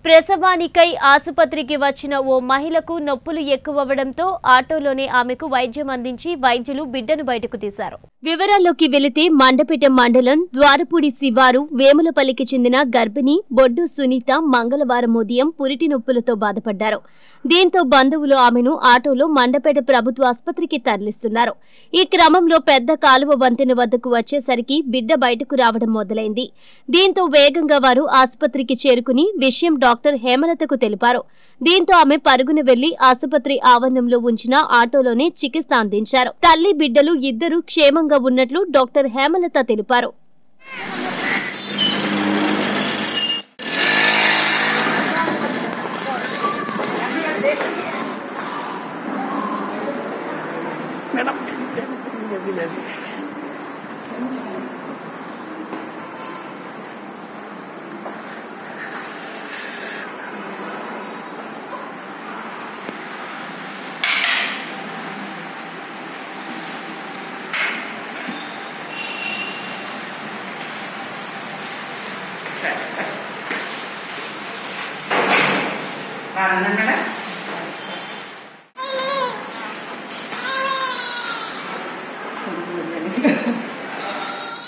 ప్రసవానికై ఆసుపత్రికి వచ్చిన ఓ మహిళకు నొప్పులు ఎక్కువవడంతో ఆటోలోనే ఆమెకు వైద్యం అందించి వైద్యులు బిడ్డను బయటకు తీశారు వివరాల్లోకి వెళితే మండపేట మండలం ద్వారపూడి శివారు వేములపల్లికి చెందిన గర్భిణి బొడ్డు సునీత మంగళవారం ఉదయం పురిటి నొప్పులతో బాధపడ్డారు దీంతో బంధువులు ఆమెను ఆటోలో మండపేట ప్రభుత్వ ఆసుపత్రికి తరలిస్తున్నారు ఈ క్రమంలో పెద్ద కాలువ వంతెన వద్దకు వచ్చేసరికి బిడ్డ బయటకు రావడం మొదలైంది దీంతో వేగంగా వారు ఆసుపత్రికి చేరుకుని విషయం డాక్టర్ హేమలతకు తెలిపారు దీంతో ఆమె పరుగున వెళ్లి ఆసుపత్రి ఆవరణంలో ఉంచిన ఆటోలోనే చికిత్స అందించారు తల్లి బిడ్డలు ఇద్దరు క్షేమంగా ఉన్నట్లు డాక్టర్ హేమలత తెలిపారు మేడం జల్దీ జల్దీ బాగున్నా మేడం